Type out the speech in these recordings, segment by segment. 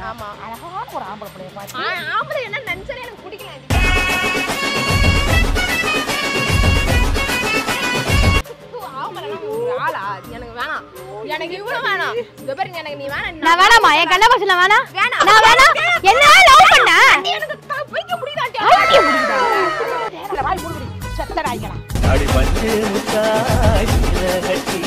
ஆமா அழகான ஒரு ஆம்பளை பிள்ளைய பார்த்து ஆ- ஆம்பளை என்ன நினைச்சாலே எனக்கு பிடிக்கல இது. ஆம்பளைலாம் ஒரு ஆளா? எனக்கு வேணாம். எனக்கு இவ்வளவு வேணாம். இதோ பாருங்க, எனக்கு நீ வேணாம். நான் வேணாமா என் கண்ண பசல வேணா வேணாம். நான் வேணா என்ன லவ் பண்ண நீ எனக்கு த- பிடிக்க முடியுதாண்டி? இல்ல, வாய் மூடுடி செத்த நாய்களா அடி பஞ்சு முத்தாய் கட்டி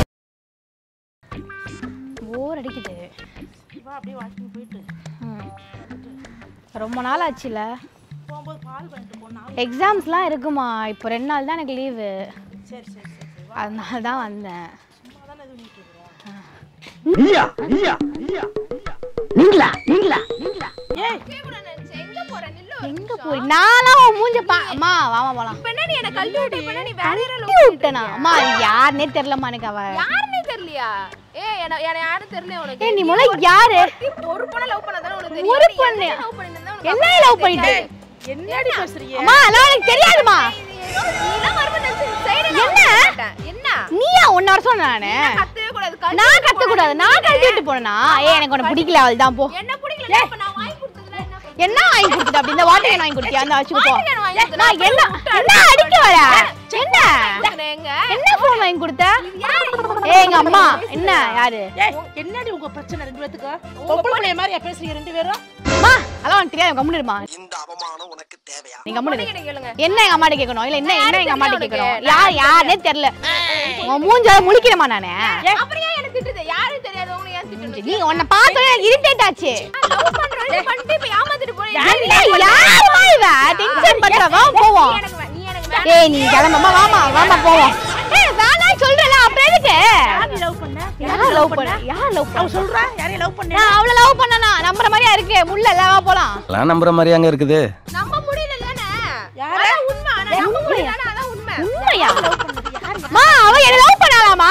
போர் அடிக்குது வா அப்படியே வாக்கிங் போயிட்டு ம். ரொம்ப நாள் ஆச்சுல போகும்போது பால் பண்ணிட்டு போனா எக்ஸாம்ஸ்லாம் இருக்குமா இப்போ ரெண்டு நாள் தான் எனக்கு லீவு சரி சரி சரி சரி அதனால தான் வந்தேன் சும்மா தானே இது பண்ணிட்டு இருக்கிறேன் நீயா நீயா நீங்களா நீங்களா கேட்கணும்னு நினைச்சேன். எங்க போற? நில்லு ஒரு எங்க நிமிஷம். போய் நானும் உன் மூஞ்ச பா அம்மா வாமா போலாம் இப்ப என்ன நீ என்னை கழட்டி விட்ட? இப்ப என்ன நீ வேற யாரை love கட்டி பண்ணிட்டு விட்டனா இருக்கியா? அம்மா அது யாருன்னே தெரியலம்மா எனக்கு அவ யாருன்னே தெரியலையா? ஏய், என்ன- என்னை யாரும் தெரியல உனக்கு. ஏய் நீ நீ முதல்ல ஒரு- யாரு நீ ஒரு பொண்ணை love பண்ணாதானே உனக்கு தெரியும். ஒரு நீ பொண்ணு? என்னைய love பண்ணிருந்தா உனக்கு என்ன அப்பவே லவ் பண்ணிட்டு தெரியாது. என்னடி பேசுறீங்க அம்மா அதெல்லாம் எனக்கு தெரியாதுமா நீலாம் வருவேன்னு நினைச்சு side ல நான் என்ன? உட்கார மாட்டேன். என்ன நீயா ஒன்னு வர சொன்ன நானு கத்தவே கூடாது. கழட்டி நான் விட்டு கத்த கூடாது போனா நான் நீ கழட்டி விட்டு போனா ஏய் எனக்கு உனக்கு பிடிக்கல அவள் தான் போ என்ன பிடிக்கல இப்ப நான் வாங்கி கொடுத்ததுல என்ன பண்ண? என்ன வாங்கி கொடுத்துட்ட அப்படி இந்த வாட்டர் கேன் வாங்கி கொடுத்தியா அந்த வச்சுக்கோ வாட்டர் கேன் வாங்கி கொடுத்தா நான் என்ன என்ன அடிக்க வர என்ன கொடுக்குறேன் எங்க? என்ன போன் வாங்கி கொடுத்த யாரு இது? ஏய் எங்க அம்மா என்ன யாரு ஏய் என்னடி உங்க பிரச்சனை ரெண்டு பேத்துக்கு பொம்பளை பிள்ளைய மாதிரியா பேசுறீங்க ரெண்டு பேரும் அம்மா அதெல்லாம் உனக்கு தெரியாது கம்முனு இருமா இந்த அவமானம் உனக்கு தேவையா நீ கம்முனு இரு. பொண்ணுகிட்ட கேளுங்க. என்ன எங்க அம்மாட்ட கேட்கணும் இல்ல என்ன என்ன எங்க அம்மாட்ட யாரு கேட்கணும் தெரியும் யார் யாருன்னே தெரியல உன் மூஞ்ச முழிக்கிறமா நானு அப்புறம் ஏன் எனக்கு திட்டுது? யாரும் தெரியாதவங்களை ஏன் திட்டணும்? நீ உன்னை பார்த்தோன்னே எனக்கு இரிட்டேட் ஆச்சு love பண்றோம், இது பண்ணிட்டு இப்ப ஏமாத்திட்டு போறேன். என்ன யாருமா இவ டென்ஷன் பண்றவா போவோம் நீ எனக்கு வே- நீ எனக்கு வேணாம். ஏய் நீ கிளம்பமா வாமா வாமா போவோம் ஏய் வேணாம் சொல்றல அப்புறம் எதுக்கு யார் லவ் பண்ண யார் லவ் பண்ண யார் லவ் அவ பண்ண சொல்றா யாரையும் லவ் பண்ண நான் அவள லவ் பண்ணனா நம்புற மாதிரியா இருக்கு முள்ள இல்ல வா போலாம் எல்லாம் நம்புற மாதிரி அங்க இருக்குது நம்ப முடியலல்லண்ணே. யாரு? அதான் உண்மை. ஆனா நம்ப முடியலன்னா அதான் உண்மை. உண்மையா மா அவ என்ன லவ் பண்ணலாமா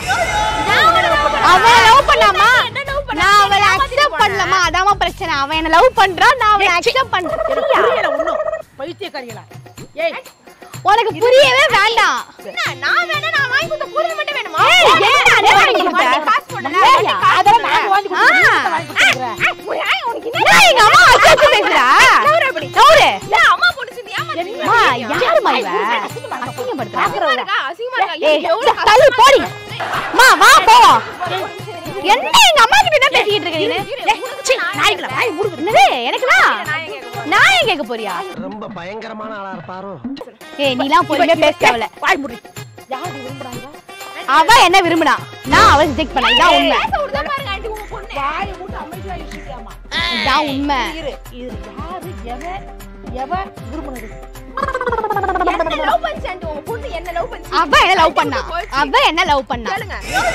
அவ லவ் பண்ணாமா என்ன love பண்ணா? நான் அவளை ஏமாத்திட்டு அக்செப்ட் போனேன். பண்ணலமா அதாம்மா பிரச்சனை அவன் என்ன லவ் பண்றா நான் அவளை அக்செப்ட் பண்றேன் புரியல ஒண்ணும் பைத்தியக்காரிகளா ஏய் உனக்கு புரியவே வேண்டாம் என்ன, நான் வேணா, நான் வாங்கி கொடுத்த பொருள் மட்டும் வேணுமா? ஏய், என்ன நீ வாங்கி கொடுத்த? வண்டி காசு போடல, ஏய், வண்டி காசு அதெல்லாம் போடல. நான் வாங்கி கொடுத்துறேன் வாங்கி கொடுத்துறேன் உன் ஏன் உனக்கு என்ன? ஏய், எங்க அம்மா வச்சு வச்சு பேசுறா நவுரு ஏன் அம்மா பொண்ணு ஏமாத்திட்டு அம்மா இருக்கீங்க? யாருமா இவ அசிங்கப்படுத்துறா அசிங்கமா இருக்கா? அசிங்கமா இருக்கா? ஏய் எவ்வளவு தள்ளு கஷ்டமா போடி இருக்கு. அம்மா வா போவோம் என்ன எங்க அம்மா கிட்ட என்ன பேசிக்கிட்டு இருக்க நீனு சீ, நாய்களா வாய் மூடு என்னது எனக்குதான் நான் ஏன் கேட்க போறேன்? நான் ஏன் கேட்க போறியா ரொம்ப பயங்கரமான ஆளா இருப்பாரோ ஏய் நீலாம் பொறுமையா பேச தேவையில்ல வாய் மூடு யார் விரும்புறாங்க அவ என்ன விரும்பினா நான் அவளை ரிஜெக்ட் பண்ண இதான் உண்மை பேச விடுதா பாருங்க ஆண்டி, உங்க பொண்ணு. வாய் மூட்டு அமைதியா இருக்கியாமா இதான் உண்மை இரு இது யாரு எவன் எவன் விரும்புனது என்ன love பண்ணுச்சு ஆண்டி, உங்க பொண்ணு என்ன love பண்ணுச்சு? அவ என்ன லவ் பண்ணா போச்சு. அவ என்ன லவ் பண்ணா கேளுங்க.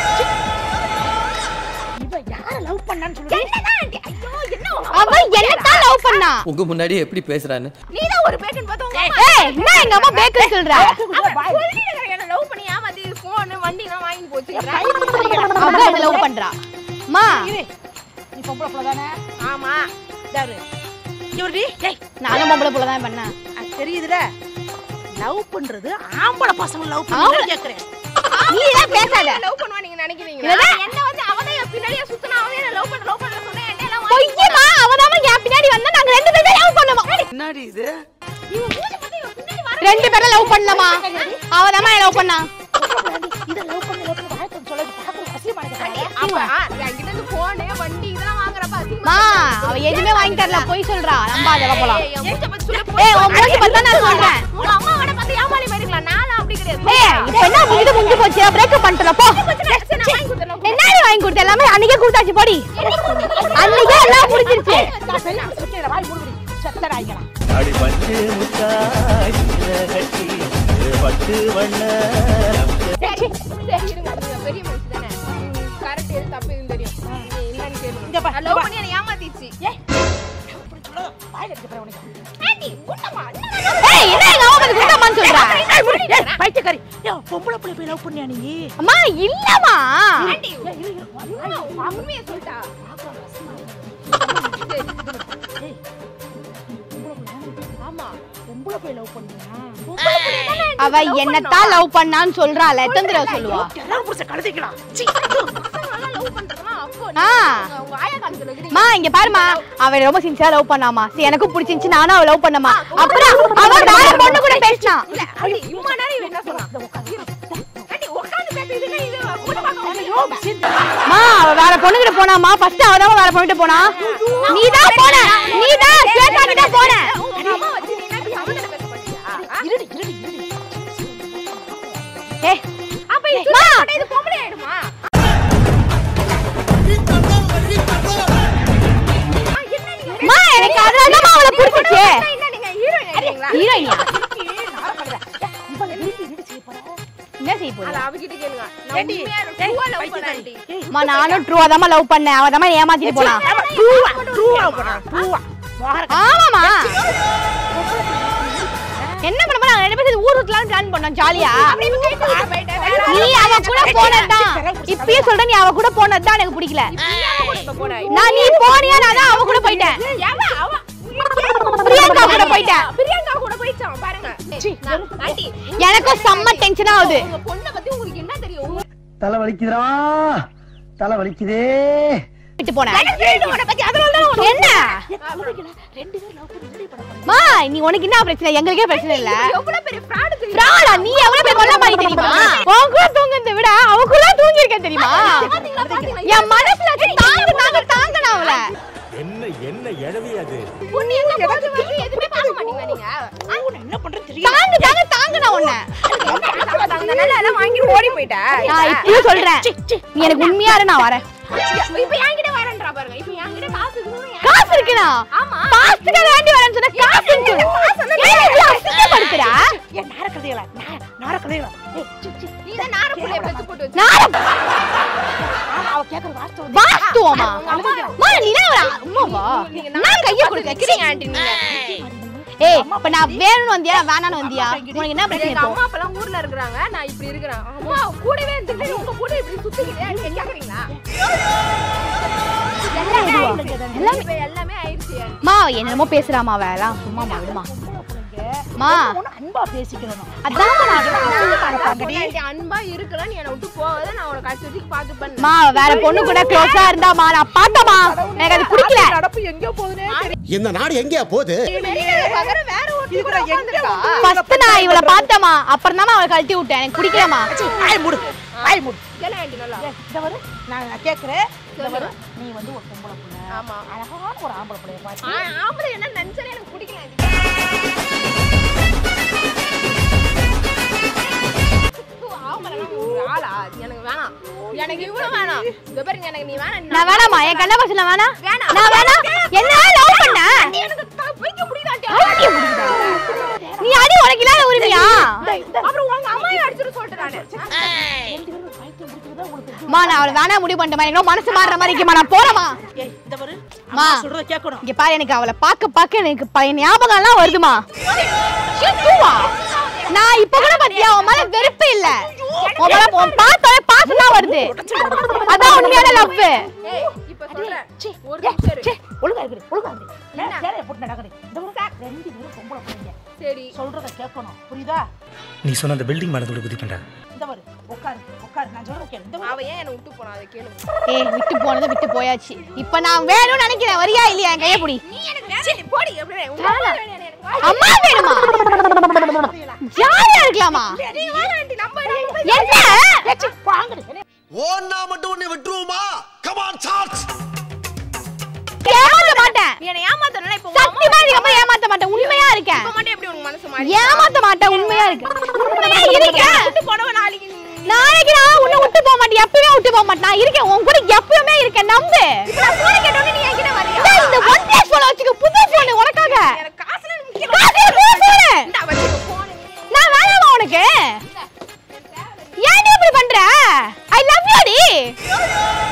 இவ யார லவ் பண்ணான்னு சொல்லுங்க என்னதான் ஆண்டி? ஐயோ, என்ன உங்க அவ என்னத்தான் லவ் பண்ணா உங்க முன்னாடி எப்படி பேசுறான்னு நீதான் ஒரு பேக்குன்னு பார்த்தா உங்க அம்மா ஏய் என்ன எங்க அம்மா பேக்கரி சொல்றா அவ சொல்லிட்டு என்ன love பண்ணி ஏமாத்தி phone, வண்டி எல்லாம் வாங்கி போச்சுக்கிறா. அவ என்ன லவ் பண்றா அம்மா இரு நீ பொம்பளை பிள்ளை தானே ஆமா யாரு இவருடி ஏய் நானும் பொம்பளை புள்ள தான் பண்ணேன் அது தெரியுதுல லவ் பண்றது ஆம்பளை பசங்க லவ் பண்ணி கேக்குறேன் நீ தான் பேசாத லவ் பண்ணுவா நீங்க நினைக்கிறீங்களா என்னது? என்ன வந்து அவதான் என் பின்னாடியே சுத்தினா அவன் என்ன லவ் பண்ண லவ் பண்ண சொன்னா என்கிட்ட எல்லாம் வாங்கி பொய்யமா அவதாம என் பின்னாடி வந்தா நாங்க ரெண்டு பேரும் லவ் பண்ணுவோம் என்னடி இது இவன் மூஞ்சி பார்த்து இவன் பின்னாடி வர ரெண்டு பேரும் லவ் பண்ணலாமா அவதாம லவ் பண்ணா இத லவ் பண்ணி லவ் பண்ணி வாய்ப்பு சொல்ல பாக்குற அசியமா இருக்கு அப்ப என்கிட்ட இருந்து போனே வண்டி இதெல்லாம் வாங்குறப்ப மா அவ எதுவுமே வாங்கி தரல பொய் சொல்றா நம்பாத வா போலாம் ஏய், என் மூஞ்ச பார்த்து சொல்லு, ஏய் உன் மூஞ்சி பார்த்தா நான் சொல்றேன் உங்க அம்மாவோட பார்த்து ஏமாளி மாதிரி இருக்கலாம் நான்லாம் அப்படி கிடையாது ஏய் இப்போ என்ன முடிஞ்சு முடிஞ்சு போச்சு பிரேக்கப் பண்ணிட்டல போ சரி, நான் வாங்கி கொடுத்துறேன். என்னடி வாங்கி கொடுத்த எல்லாமே அன்னைக்கே கொடுத்தாச்சு போடி அன்னைக்கே எல்லாம் முடிஞ்சிருச்சு வாய் மூடுடி செத்த நாய்களா அடி பஞ்சு முத்தாய் கட்டி பட்டு வண்ண சரி, சரி, இருங்க. நீங்க பெரிய மனுஷி தானே. உங்களுக்கு correct எது தப்பு எதுன்னு தெரியும். நீங்க என்னன்னு கேளுங்க. இங்க பாரு, நான் இங்க love பாரு. பண்ணி என்னை ஏமாத்திடுச்சு. இப்படி சொல்லாத வாயில அடிக்க போறேன் உனக்கு ஆண்டி, உன்னமா? ஏய் என்ன எங்க அம்மா வந்து குண்டமான்னு சொல்றா ஏய் பைத்தியக்காரி ஏய் பொம்பளை பிள்ளை போய் லவ் பண்ணியா நீ அம்மா இல்லம்மா ஆண்டி, உண்மை, உண்மை, உண்மையை சொல்லிட்டா. சரி. ஏய் பொம்பளை பிள்ளை ஆமா பொம்பளை போய் லவ் பண்ணியா பொம்பளை புள்ளைய தானே ஆண்டி அவ love என்னத்தான் லவ் பண்ணான்னு சொல்றால எத்தனை தடவை சொல்லுவா எல்லாம் புடிச்ச கழுதிக்கலாம் சீ பண்ணோம். பசங்களெல்லாம் love பண்றதெல்லாம் அப்போ ஆ. நீங்க உங்க ஆயா காலத்துல இருக்கிறீங்க மா இங்க பாருமா அவ ரொம்ப சின்சியரா லவ் பண்ணாமா சரி எனக்கும் பிடிச்சிருந்துச்சு நானும் அவ லவ் பண்ணமா அப்புறம் அவ வேற பொண்ணு கூட பேசினா இல்ல அது இம்மா நேரம் இவன் என்ன சொன்னா ஆண்டி உட்கார்ந்து பேசுறதுக்கு இது கூட பார்க்க முடியும் மா அவ வேற பொண்ணு கிட்ட போனாமா ஃபர்ஸ்ட் அவ தான் வேற பொண்ணு கிட்ட போனா நீ தான் போன நீ தான் ஸ்வேதா கிட்ட போன உங்க அம்மா வச்சு நீ என்ன இப்படி அவன்கிட்ட பேச மாட்டியா ஏய் அப்ப இது மா. சுத்தப்பட்ட இது பொம்பளை ஆயிடுமா ஆ, என்ன நீங்க மா எனக்கு அதனால தான் அவளை பிடிச்சிச்சு என்ன நீங்க ஹீரோயின் ஆயிட்டீங்களா ஹீரோயினியா என்ன செய்ய போறா அத அவகிட்ட கேளுங்க நான் உண்மையா ட்ரூவா லவ் பண்ணேன் ஆண்டி மா நானும் ட்ரூவா தான் லவ் பண்ணேன் அவ தான் ஏமாத்திட்டு போனா ஆமாமா என்ன பண்ண போறா ரெண்டு பேரும் ஊர் சுத்தலாம் பிளான் பண்ணோம் ஜாலியா நீ அவ கூட போனதுதான் இப்பயே சொல்ற நீ அவ கூட போனதுதான் எனக்கு பிடிக்கல நான் நீ போனியா நான் தான் அவ கூட போயிட்டேன் பிரியங்கா கூட போயிட்டேன் பிரியங்கா கூட போயிச்சான் பாருங்க நான்- ஆண்டி எனக்கும் செம்ம டென்ஷன் ஆகுது உங்க பொண்ணை பத்தி உங்களுக்கு என்ன தெரியும் உங்க தலை வலிக்குதுடா தலை வலிக்குதே விட்டு போனேன் என்ன மா நீ உனக்கு என்ன பிரச்சனை எங்களுக்கே பிரச்சனை இல்ல எவ்வளவு பெரிய ஃப்ராட் தெரியும் பிராடா நீ எவ்வளவு பேர் கொல்ல மாதிரி தெரியுமா உன் கூட தூங்குறத விட அவ கூட தூங்கி இருக்க தெரியுமா பாத்தீங்களா பாத்தீங்களா என் மனசுல தாங்க தாங்க தாங்க அவள என்ன என்ன எழவி அது பொண்ணு எங்க போகுது வந்து எதுவுமே பார்க்க மாட்டீங்க நீங்க என்ன பண்றது தெரியும் தாங்க தாங்க தாங்க நான் உன்னை அதனால எல்லாம் வாங்கிட்டு ஓடி போயிட்டா நான் இப்பயும் சொல்றேன் நீ எனக்கு உண்மையா இரு நான் வரேன் இப்ப என்கிட்ட வரேன்றா பாருங்க இப்ப என்கிட்ட காசு இருக்குன்னு என்- காசு இருக்குனா ஆமா காசுக்கு வேண்டி வரேன்னு சொன்னா காசு இருக்கு ஏன் இவ்வளவு அசிங்கப்படுத்துறா ஏன் நார கதைகளா நார கதைகளா ஏய் சி, சி. நீதான் நார புள்ளைய பெத்து போட்டு வச்சு நான் ஆமா, அவ கேக்குற வாஸ்தவம் வாஸ்துவமா மா நீ என்ன அம்மாவா நீங்க நான் கைய கொடுக்க நிக்கிறீங்க ஆண்டி நீங்க ஏய் இப்ப நான் வேணும்னு வந்தியா வேணாம்னு வந்தியா உனக்கு என்ன பிரச்சனை எங்க இப்போ அம்மா அப்பெல்லாம் ஊர்ல இருக்கிறாங்க நான் இப்படி இருக்கிறேன் அம்மா கூடவே இருந்துட்டு உங்க கூட இப்படி சுத்திக்கிட்டே நீங்க கேக்குறீங்களா எல்லாமே இப்ப எல்லாமே ஆயிடுச்சு ஆண்டி. மா என்னமோ பேசுறாமா வேலாம் சும்மா விடுமா மா ஒண்ணு அன்பா பேசிக்கணும் அதான் நான் நான் அதான் சொன்னேன் ஆண்டி, அன்பா இருக்கலாம் நீ என்னை விட்டு போகாத நான் உனக்கு கடைசி வரைக்கும் பார்த்து பண்ணேன் மா வேற பொண்ணு கூட க்ளோஸா இருந்தாமா நான் பார்த்தமா எனக்கு அது பிடிக்கல நடப்பு எங்க போகுதுனே தெரியல இந்த நாடு எங்கேயா போகுது பகரம் வேற ஒருத்தி கூட இதுல எங்க உட்கார்ந்திருக்கா. ஃபர்ஸ்ட் நான் இவள பார்த்தமா அப்புறம் தான் அவளை கழட்டி விட்டேன் எனக்கு பிடிக்கலமா வாய் மூடு வாய் மூடு இதெல்லாம் ஆண்டி நல்லா இந்த வரு நான் நான் கேக்குறேன் இந்த வரு நீ வந்து ஒரு பொம்பளை புள்ள ஆமா அழகான ஒரு ஆம்பளை புள்ளைய பார்த்து ஆ, ஆம்பளை என்ன நினைச்சாலே எனக்கு பிடிக்கல ஆண்டி. ஆம்பளைலாம் ஒரு ஆளா? எனக்கு வேணாம். எனக்கு இவ்வளவு வேணாம். இதோ பாருங்க, எனக்கு நீ வேணாம். நான் வேணாமா என் கண்ண பசல வேணா வேணாம். நான் வேணா என்ன லவ் பண்ண ஆண்டி, எனக்கு த- வைக்க முடியுதா ஆண்டி? நீ அடி உனக்கு இல்லாத உரிமையா அப்புறம் உங்க அம்மாயை அடிச்சிட்டு சொல்லிட்டு நானு. மா நான் அவளை வேணா முடிவு பண்ணிட்டேன் எனக்கு மனசு மாறுற மாதிரி இருக்குமா நான் போறேமா ஏய் இந்த வரு மா. அம்மா சொல்றத கேட்கணும் இங்க பாரு எனக்கு அவளை பார்க்க பார்க்க எனக்கு பழைய ஞாபகம் எல்லாம் வருதுமா சுத்துவா. நான் இப்ப கூட பாத்தியா உன் மேல வெறுப்பு இல்ல உன் மேல உன் பார்த்தாலே பாசம் தான் வருது அதான் உண்மையான லவ் ஏய், இப்ப சொல்றேன். ஒரு நிமிஷம் இரு. சே ஒழுங்கா இருக்கு ஒழுங்கா இருக்கு நான் சேலைய போட்டு நடக்குது இந்த வரு ரெண்டு பேரும் பொம்பளை பிள்ளைங்க சரி சொல்றத கேட்கணும் புரியுதா நீ சொன்ன அந்த பில்டிங் மேலே புத்தி பண்ற இந்த வரு உட்காரு உட்காரு நான் சொல்றத கேளு இந்த வரு அவ ஏன் என்னை விட்டு போனா அதை கேளுங்க ஏய் விட்டு போனது விட்டு போயாச்சு இப்ப நான் வேணும்னு நினைக்கிறேன் வரியா இல்லையா என் கைய புடி நீ எனக்கு வேணாம் நீ போடி அப்படியே உங்க அம்மா வேணும் எனக்கு வா. அம்மா வேணுமா ஜாலியா இருக்கலாமா நீங்க வேணாம் ஆண்டி நம்ம நம்ம என்ன வாங்கடி ஓன்னா மட்டும் உன்னை விட்டுருவோமா கமான் சார்ஜ் ஏமாத்த மாட்டேன் நீ என்னை ஏமாத்தறல இப்போ உங்க அம்மா சத்தியமா இதுக்கப்புறம் ஏமாத்த மாட்டேன் உண்மையா இருக்கேன் இப்ப மட்டும் எப்படி உனக்கு மனசு மாறி ஏமாத்த மாட்டேன் உண்மையா இருக்கேன் உண்மையா இருக்கேன் விட்டு போனவ நாளைக்கு நீ- நாளைக்கு நான் உன்னை விட்டு போக மாட்டேன் எப்பவுமே விட்டு போக மாட்டேன் நான் இருக்கேன் உன் கூட எப்பவுமே இருக்கேன் நம்பு நான் போன கேட்டோனே நீ என்கிட்ட வரியா இந்தா இந்த ஒன் பிளஸ் போன வச்சுக்க புது போன் உனக்காக எனக்கு காசுல முக்கியம் காசு புது போன் இந்த வச்சுக்க போன நான் வேணாமா உனக்கு ஏன் நீ இப்படி பண்ற ஐ லவ் யூ டி